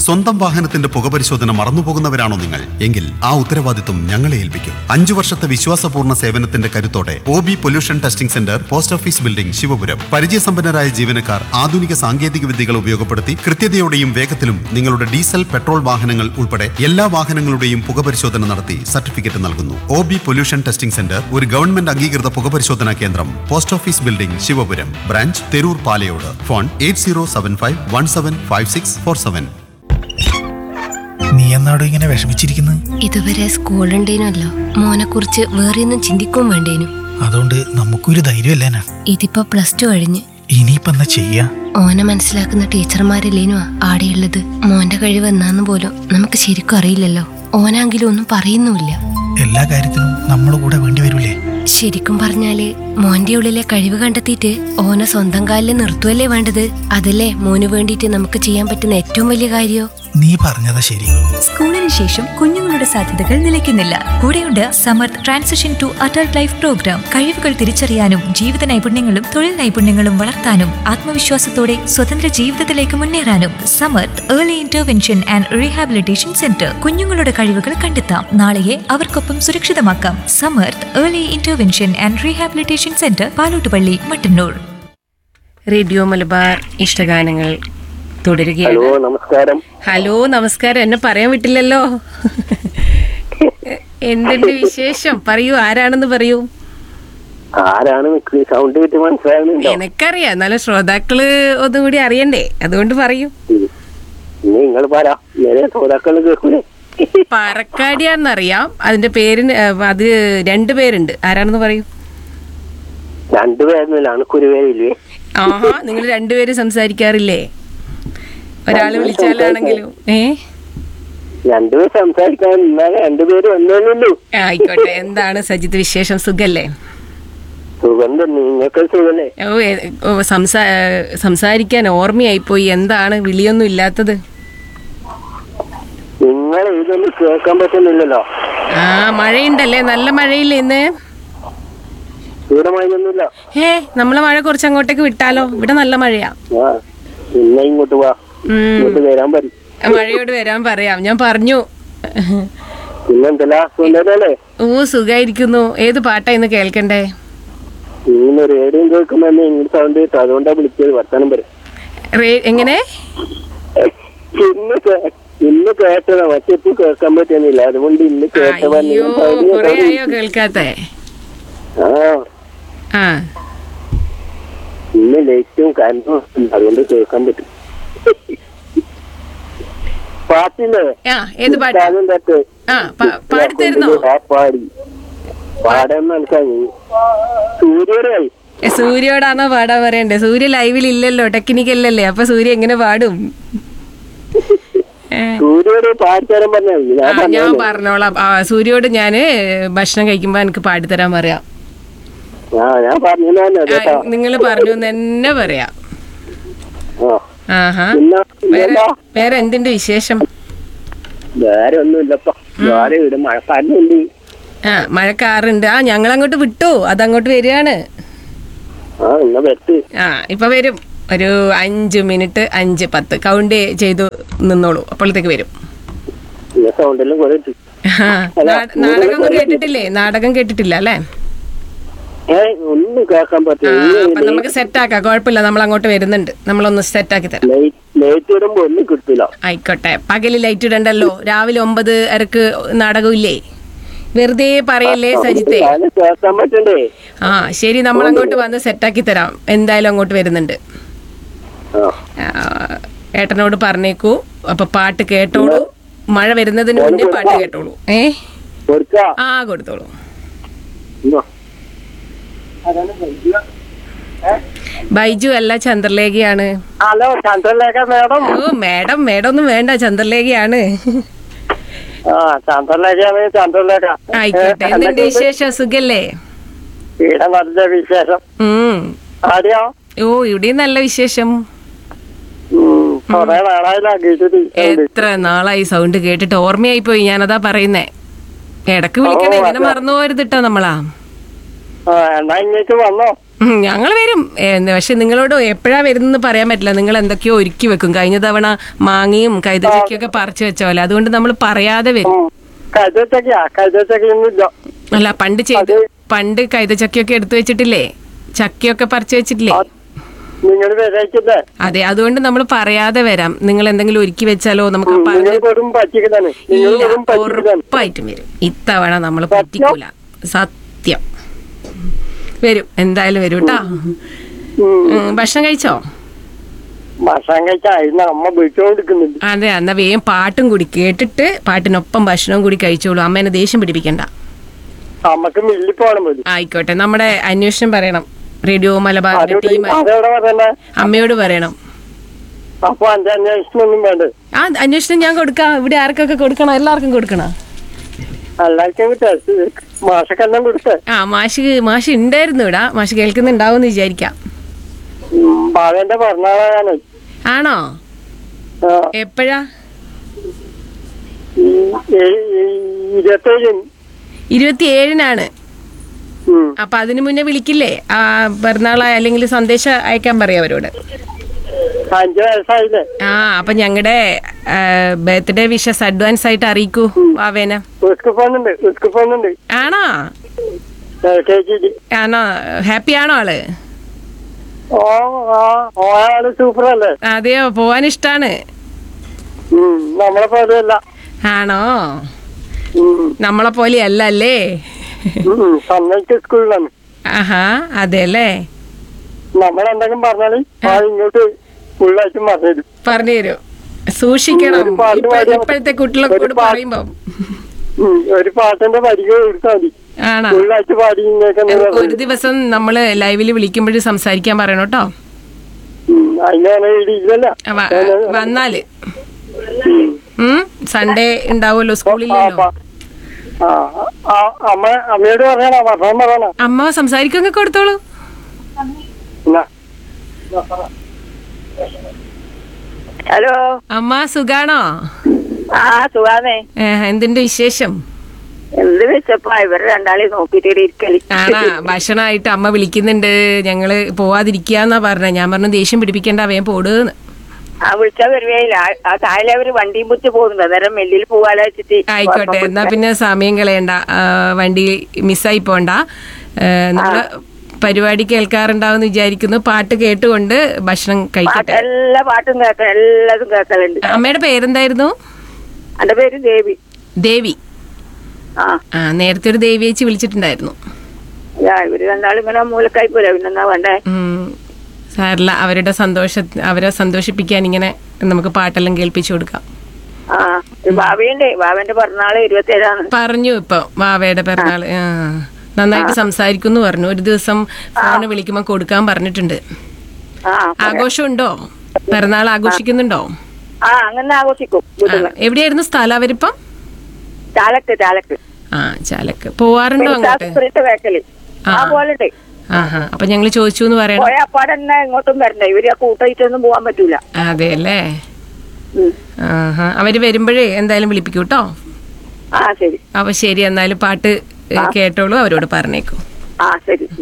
സ്വന്തം വാഹനത്തിന്റെ പുകപരിശോധന മറന്നുപോകുന്നവരാണോ നിങ്ങൾ എങ്കിൽ ആ ഉത്തരവാദിത്വം ഞങ്ങളെ ഏൽപ്പിക്കും അഞ്ചു വർഷത്തെ വിശ്വാസപൂർണ്ണ സേവനത്തിന്റെ കരുത്തോടെ O B pollution testing centre post office building Sivapuram പരിചയസമ്പന്നരായ ജീവനക്കാർ ആധുനിക സാങ്കേതിക വിദ്യകൾ ഉപയോഗപ്പെടുത്തി കൃത്യതയോടെയും വേഗത്തിലും നിങ്ങളുടെ ഡീസൽ പെട്രോൾ വാഹനങ്ങൾ ഉൾപ്പെടെ എല്ലാ വാഹനങ്ങളുടെയും പുകപരിശോധന നടത്തി സർട്ടിഫിക്കറ്റ് നൽകുന്നു O B pollution testing centre ഒരു ഗവൺമെന്റ് അംഗീകൃത പുകപരിശോധനാ കേന്ദ്രം post office building Sivapuram branch Theroor Palayode phone eight zero seven five one seven five six four seven നീ എന്നാടോ ഇങ്ങനെ വിഷമിച്ചിരിക്കുന്നത് ഇതുവരെ സ്കൂളുണ്ടേനല്ലോ മോനെ കുറിച്ച് വേറെ ഒന്നും ചിന്തിക്കും വേണ്ടേനു അതുകൊണ്ട് നമുക്കൊരു ധൈര്യമല്ലേനാ ഇതിപ്പോ പ്ലസ് ടു കഴിഞ്ഞ് ഇനിയിപ്പോ എന്നാ ചെയ്യാ ഓനെ മനസ്സിലാക്കുന്ന ടീച്ചർമാരല്ലേനു ആടെയുള്ളത് മോന്റെ കഴിവ് എന്നാന്ന് പോലും നമുക്ക് ശരിക്കും അറിയില്ലല്ലോ ഓനാങ്കിലും ഒന്നും പറയുന്നുമില്ല എല്ലാ കാര്യത്തിനും നമ്മുടെ കൂടെ വേണ്ടി വരൂലേ ശരിക്കും പറഞ്ഞാല് മോന്റെ ഉള്ളിലെ കഴിവ് കണ്ടെത്തിയിട്ട് ഓനെ സ്വന്തം കാലിൽ നിർത്തുവല്ലേ വേണ്ടത് അതല്ലേ മോന് വേണ്ടിയിട്ട് നമുക്ക് ചെയ്യാൻ പറ്റുന്ന ഏറ്റവും വലിയ കാര്യോ നീ പറഞ്ഞതാ ശരി സ്കൂളിന് ശേഷം കുഞ്ഞുങ്ങളുടെ സാധ്യതകൾ നിലയ്ക്കുന്നില്ല കൂടെയുണ്ട് Samarth transition to adult life programme കഴിവുകൾ തിരിച്ചറിയാനും ജീവിത നൈപുണ്യങ്ങളും തൊഴിൽ നൈപുണ്യങ്ങളും വളർത്താനും ആത്മവിശ്വാസത്തോടെ സ്വതന്ത്ര ജീവിതത്തിലേക്ക് മുന്നേറാനും Samarth early intervention and rehabilitation centre കുഞ്ഞുങ്ങളുടെ കഴിവുകൾ കണ്ടെത്താം നാളെയെ അവർക്കൊപ്പം സുരക്ഷിതമാക്കാം Samarth early intervention and rehabilitation centre Palottupalli Mattannur radio Malabar ഇഷ്ടഗാനങ്ങൾ തുടരുകയാണ് ഹലോ നമസ്കാരം ഹലോ നമസ്കാരം എന്നെ പറയാൻ വിട്ടില്ലല്ലോ എന്തുണ്ട് വിശേഷം പറയൂ ആരാണെന്ന് പറയൂ ആരാണ് നിക്ക് സൗണ്ട് കിട്ടി മനസ്സിലാകുന്നുണ്ടോ എനക്കറിയാം എന്നാലും ശ്രോതാക്കള് ഒന്നും കൂടി അറിയണ്ടേ അതുകൊണ്ട് പറയൂ ഇനി നിങ്ങൾ പറ നേരെ ശ്രോതാക്കള് കേൾക്കൂലേ പാറക്കാടിയാന്നറിയാം അതിന്റെ പേരിന് ഏ, അത് രണ്ടു പേരുണ്ട് ആരാണെന്ന് പറയൂ രണ്ടുപേരുന്നില്ല അണക്കൊരു പേരില്ലേ ആഹാ നിങ്ങൾ രണ്ടുപേരും സംസാരിക്കാറില്ലേ ഒരാള് വിളിച്ചാലാണെങ്കിലും ഏ രണ്ടുപേർ സംസാരിക്കാൻ ഇന്നാലെ രണ്ടുപേര് വന്നേന്നുള്ളൂ ആയിക്കോട്ടെ എന്താണ് സജിത്ത് വിശേഷം സുഖല്ലേ സുഖം തന്നെ നിങ്ങൾക്ക് സുഖല്ലേ ഓ എ- ഓ, സംസാ സംസാരിക്കാൻ ഓർമ്മയായിപ്പോയി എന്താണ് വിളിയൊന്നും ഇല്ലാത്തത് നിങ്ങൾ ഇതൊന്നും കേൾക്കാൻ പറ്റുന്നില്ലല്ലോ ആ മഴയുണ്ടല്ലേ നല്ല മഴയില്ലേ ഇന്ന് ഇവിടെ മഴയൊന്നുമില്ല ഏ നമ്മളെ മഴ കുറച്ച് അങ്ങോട്ടേക്ക് വിട്ടാലോ ഇവിടെ നല്ല മഴയാ ആ പിന്നെ ഇങ്ങോട്ട് വാ ഉം. ഇങ്ങോട്ട് വരാൻ പറയും മഴയോട് വരാൻ പറയാം ഞാൻ പറഞ്ഞു പിന്നെന്തല്ല സുന്ദരല്ലേ ഓ സുഖായിരിക്കുന്നു ഏത് പാട്ടാ ഇന്ന് കേൾക്കണ്ടേ ഇങ്ങനെ റേഡിയോ കേൾക്കുമ്പോ തന്നെ ഇങ്ങോട്ട് സൗണ്ട് കിട്ടും അതുകൊണ്ടാ വിളിച്ചത് വർത്താനം പറയും റേ- എങ്ങനെ ഇന്ന് കേ- ഇന്ന് കേട്ടതാ മറ്റേ ഇപ്പൊ കേൾക്കാൻ പറ്റുന്നില്ല അതുകൊണ്ട് ഇന്ന് കേട്ട അയ്യോ കൊറേ ആയോ കേൾക്കാത്തെ ആ ആ ഇന്ന് ലൈറ്റും കറണ്ടും ഇല്ല, അതുകൊണ്ട് കേൾക്കാൻ പറ്റും പാട്ടില്ലേ ആ ഏത് പാട്ട് രാഗം തട്ട് ആ പാ- പാടിത്തരുന്നോ ആ പാടി പാടാൻ മനസ്സിലായി സൂര്യനായി ഏ, സൂര്യോടാണോ പാടാൻ പറയണ്ടേ സൂര്യ ലൈവിൽ ഇല്ലല്ലോ ടെക്നിക്കല്ലല്ലേ അപ്പൊ സൂര്യ എങ്ങനെ പാടും ഏ, സൂര്യോട് പാടിത്തരാൻ പറഞ്ഞാ മതി. ആ, ഞാൻ ഞാൻ പറഞ്ഞു പറഞ്ഞോളാം ആ, സൂര്യോട് ഞാന് ഭക്ഷണം കഴിക്കുമ്പോ എനിക്ക് പാടിത്തരാൻ പറയാം ആ ഞാൻ പറഞ്ഞു തന്നെ കേട്ടോ നിങ്ങൾ പറഞ്ഞു എന്ന് തന്നെ പറയാം ആ ആഹാ പിന്നെ വേറെ എന്താ വേറെ എന്തിന്റെ വിശേഷം വേറെ ഒന്നുമില്ലപ്പ വേറെ ഇവിടെ മഴക്കാരനുണ്ട് ആ മഴക്കാറുണ്ട് ആ ഞങ്ങൾ അങ്ങോട്ട് വിട്ടു അതങ്ങോട്ട് വരികയാണ് ആ എന്നാ വെത്ത് ആ ഇപ്പൊ വരും ഒരു അഞ്ച് മിനിറ്റ് അഞ്ച് പത്ത് കൗണ്ട് ചെയ്തു നിന്നോളൂ അപ്പോഴത്തേക്ക് വരും പിന്നെ സൗണ്ടെല്ലാം കുറെ ഇട്ട്. ആ, നാ- നാടകം ഒന്നും കേട്ടിട്ടില്ലേ നാടകം കേട്ടിട്ടില്ല അല്ലേ ഏ ഒന്നും കേൾക്കാൻ ആ പറ്റില്ല അപ്പൊ നമുക്ക് സെറ്റ് ആക്കാം കുഴപ്പമില്ല നമ്മൾ അങ്ങോട്ട് വരുന്നുണ്ട് നമ്മളൊന്ന് സെറ്റ് ആക്കി തരാം ലൈറ്റ് ഇടുമ്പോ ഒന്നും കിട്ടില്ല ആയിക്കോട്ടെ പകല് ലൈറ്റ് ഇടണ്ടല്ലോ രാവിലെ ഒമ്പത് അരക്ക് നാടകം ഇല്ലേ വെറുതെ പറയല്ലേ സജിത്തെ ഞാൻ കേൾക്കാൻ പറ്റണ്ടേ ആ ശരി നമ്മൾ അങ്ങോട്ട് വന്ന് സെറ്റാക്കി തരാം എന്തായാലും അങ്ങോട്ട് വരുന്നുണ്ട് ആ ആ, ഏട്ടനോട് പറഞ്ഞേക്കൂ അപ്പൊ പാട്ട് കേട്ടോളൂ മഴ വരുന്നതിന് മുന്നേ പാട്ട് കേട്ടോളൂ ഏ കൊടുക്കാ ആ കൊടുത്തോളൂ ഇന്നോ. ബൈജു അല്ല ചന്ദ്രലേഖയാണ് ഹലോ ചന്ദ്രലേഖ മേഡം ഓ മേഡം മേഡം ഒന്നും വേണ്ട ചന്ദ്രലേഖയാണ് ആ ചന്ദ്രലേഖയാണ് ചന്ദ്രലേഖ ആയിക്കോട്ടെ എന്തുണ്ട് വിശേഷം സുഖല്ലേ ഇവിടെ നല്ല വിശേഷം ഉം ആരെയോ ഓ ഇവിടെയും നല്ല വിശേഷം ഉം, കൊറേ നാളായില്ല കേട്ടിട്ട് എത്ര നാളായി സൗണ്ട് കേട്ടിട്ട് ഓർമ്മയായി പോയി ഞാനതാ പറയുന്നേ ഇടക്ക് വിളിക്കണേ ഇങ്ങനെ മറന്നു പോരുത് കേട്ടോ നമ്മളാ ആ എന്നാ ഇങ്ങേക്ക് വന്നോ ഞങ്ങൾ വരും പക്ഷെ നിങ്ങളോട് എപ്പോഴാ വരുന്നെന്ന് പറയാൻ പറ്റില്ല നിങ്ങൾ എന്തൊക്കെയോ ഒരുക്കി വെക്കും കഴിഞ്ഞ തവണ മാങ്ങയും കൈതച്ചക്കയൊക്കെ പറിച്ചു വെച്ച പോലെ അതുകൊണ്ട് നമ്മൾ പറയാതെ വരും കഴുതച്ചക്കയാ കഴുതച്ചക്കയൊന്നുമില്ല അല്ല പണ്ട് ചെയ്ത് പണ്ട് കൈതച്ചക്കയൊക്കെ എടുത്തു വെച്ചിട്ടില്ലേ ചക്കയൊക്കെ പറിച്ചു വെച്ചിട്ടില്ലേ നിങ്ങൾ വരായിക്കല്ലേ അതെ അതുകൊണ്ട് നമ്മൾ പറയാതെ വരാം നിങ്ങൾ എന്തെങ്കിലും ഒരുക്കി വെച്ചാലോ നമുക്ക് നിങ്ങൾ പറഞ്ഞ് വെറും പറ്റിക്കലാണ് നിങ്ങൾ ഇല്ല വെറും പറ്റിക്കലാണ് ഉറപ്പായിട്ടും വരും ഇത്തവണ നമ്മൾ പറ്റിക്കൂല സത്യം വരും എന്തായാലും വരും കേട്ടോ ഭക്ഷണം കഴിച്ചോ ഭക്ഷണം കഴിച്ചായിരുന്നു അമ്മ വിളിച്ചോണ്ടിരിക്കുന്നുണ്ട് അതെ എന്നാ വേഗം പാട്ടും കൂടി കേട്ടിട്ട് പാട്ടിനൊപ്പം ഭക്ഷണവും കൂടി കഴിച്ചോളൂ അമ്മേനെ ദേഷ്യം പിടിപ്പിക്കണ്ട അമ്മക്ക് മില്ലി പോകണം പോലും ആയിക്കോട്ടെ നമ്മുടെ അന്വേഷണം പറയണം റേഡിയോ മലബാറിന്റെ അതോട് ടീം അതെവിടെ പറയണ്ടേ അമ്മയോട് പറയണം അപ്പൊ അന്റെ അന്വേഷണം ഒന്നും വേണ്ട ആ അന്വേഷണം ഞാൻ കൊടുക്കാം ഇവിടെ ആർക്കൊക്കെ കൊടുക്കണം എല്ലാവർക്കും കൊടുക്കണം എല്ലാവർക്കും ടെസ്റ്റ് മാഷക്കെല്ലാം കൊടുത്തേ ആ മാഷ് മാഷ് ഉണ്ടായിരുന്നു ഇവിടെ മാഷ് കേൾക്കുന്നുണ്ടാവും വിചാരിക്കാം ബാലന്റെ പറഞ്ഞാളാണ് ആണോ എപ്പോഴാ ഇരുപത്തേഴ് ഇരുപത്തിയേഴിനാണ് ഉം. അപ്പൊ അതിനു മുന്നേ വിളിക്കില്ലേ ആ പിറന്നാളായ അല്ലെങ്കിൽ സന്ദേശം അയക്കാൻ പറയാം അവരോട് അഞ്ചു വയസ്സായില്ലേ ആ അപ്പൊ ഞങ്ങളുടെ ബർത്ത്ഡേ വിഷസ് അഡ്വാൻസ് ആയിട്ട് അറിയിക്കൂ വാവേന ഉസ്കു പോകുന്നുണ്ട് ഉസ്കു പോകുന്നുണ്ട് ആണോ എൽ കെ ജിയിൽ ആണോ ഹാപ്പി ആണോ ആള് ഓ ആ ഓ ആള് സൂപ്പർ അല്ലേ അതെയോ പോവാൻ ഇഷ്ടാണ് ഉം, നമ്മളെ പോലെയല്ല ആണോ ഉം, നമ്മളെ പോലെ അല്ല അല്ലേ ഉം, സമ്മതിച്ച സ്കൂളിലാണ് ആഹാ അതെ അല്ലേ നമ്മളെന്തെങ്കിലും പറഞ്ഞാല് ആ ഇങ്ങോട്ട് ഫുള്ളായിട്ട് പറഞ്ഞുതരും പറഞ്ഞു തരൂ സൂക്ഷിക്കണം ഒരു പാട്ട് ഇപ്പ- പാടിയാ- ഇപ്പോഴത്തെ കുട്ടികളൊക്കെ ഒരു പാട്ട്- പറയുമ്പോ ഉം, ഒരു പാട്ടിന്റെ വരിക എടുത്താൽ മതി ആണോ ഫുള്ളായിട്ട് പാടി ഇങ്ങേക്കെന്ന് ഒരു ദിവസം നമ്മള് ലൈവില് വിളിക്കുമ്പോഴും സംസാരിക്കാൻ പറയണം കേട്ടോ അതിനാണ് ഇടിയില്ലല്ല വ- വന്നാല് ഉം സൺഡേ ഉണ്ടാവുമല്ലോ സ്കൂളിലല്ലോ ആ ആ, അമ്മ അമ്മയോട് പറയണ ഭക്ഷണം പറയണ അമ്മ സംസാരിക്കൊക്കെ കൊടുത്തോളൂ എന്നാ ഹലോ അമ്മ സുഖാണോ ആ സുഖാന്നേ ഏ, എന്തുണ്ട് വിശേഷം എന്ത് വെച്ചപ്പാ ഇവര് രണ്ടാളെ നോക്കിട്ട് ഇരിക്കല് ആണാ ഭക്ഷണമായിട്ട് അമ്മ വിളിക്കുന്നുണ്ട് ഞങ്ങള് പോവാതിരിക്കാന്നാ പറഞ്ഞ ഞാൻ പറഞ്ഞു ദേഷ്യം പിടിപ്പിക്കണ്ട വേഗം പോടുന്ന് ആ വിളിച്ചാ വരുവേയില്ല ആ- ആ താഴെ അവര് വണ്ടിയും പുച്ച് പോകുന്നുണ്ട് അന്നേരം മെല്ലിൽ പോവാലോ വെച്ചിട്ട് ആയിക്കോട്ടെ എന്നാ പിന്നെ സമയം കളയണ്ട ആ, വണ്ടി മിസ്സായി പോണ്ട ഏ, നമ്മള് പരിപാടി കേൾക്കാറുണ്ടാവും വിചാരിക്കുന്നു പാട്ട് കേട്ടുകൊണ്ട് ഭക്ഷണം പാട്ട് കഴിക്കട്ടെ എല്ലാ പാട്ടും കേൾക്കണം എല്ലാതും കേൾക്കലുണ്ട് അമ്മയുടെ പേരെന്തായിരുന്നു എന്റെ പേര് ദേവി ദേവി ആ ആ നേരത്തെ ഒരു ദേവി ചേച്ചി വിളിച്ചിട്ടുണ്ടായിരുന്നു യാ, ഇവര് രണ്ടാളും ഇങ്ങനെ മൂലക്കായി പോലെ പിന്നെന്നാ വേണ്ടേ ഉം. സാരല്ല അവരുടെ സന്തോഷ അവരെ സന്തോഷിപ്പിക്കാൻ ഇങ്ങനെ നമുക്ക് പാട്ടെല്ലാം കേൾപ്പിച്ചു കൊടുക്കാം ആ ഒരു ഭാവിയുണ്ട് ഭാവന്റെ പിറന്നാള് ഇരുപത്തേഴാണ് പറഞ്ഞു ഇപ്പൊ വാവയുടെ പിറന്നാള് ആ നന്നായിട്ട് സംസാരിക്കുന്നു പറഞ്ഞു ഒരു ദിവസം ഫോണ് വിളിക്കുമ്പോ കൊടുക്കാൻ പറഞ്ഞിട്ടുണ്ട് ആ ആഘോഷമുണ്ടോ പിറന്നാൾ ആഘോഷിക്കുന്നുണ്ടോ ആ അങ്ങനെ ആഘോഷിക്കും ആ, വീട്ടില് എവിടെയായിരുന്നു സ്ഥലം അവരിപ്പം ചാലക്ക് ചാലക്ക് ആ ചാലക്ക് പോവാറുണ്ടോ അങ്ങോട്ട് സ്പിരിറ്റ് വേക്കല് ആ പോലുണ്ട് ആഹാ അപ്പൊ ഞങ്ങള് ചോദിച്ചു എന്ന് പറയണം പോയ അപ്പാടന്നെ ഇങ്ങോട്ടും വരണ്ടേ ഇവര് ആ കൂട്ടായിട്ടൊന്നും പോവാൻ പറ്റൂല അതെ അല്ലേ ഉം. ആഹാ അവര് വരുമ്പോഴേ എന്തായാലും വിളിപ്പിക്കൂ കേട്ടോ ആ ശരി അപ്പൊ ശരി എന്നാലും പാട്ട് ഏ, കേട്ടോളൂ അവരോട് പറഞ്ഞേക്കൂ ആ ശരി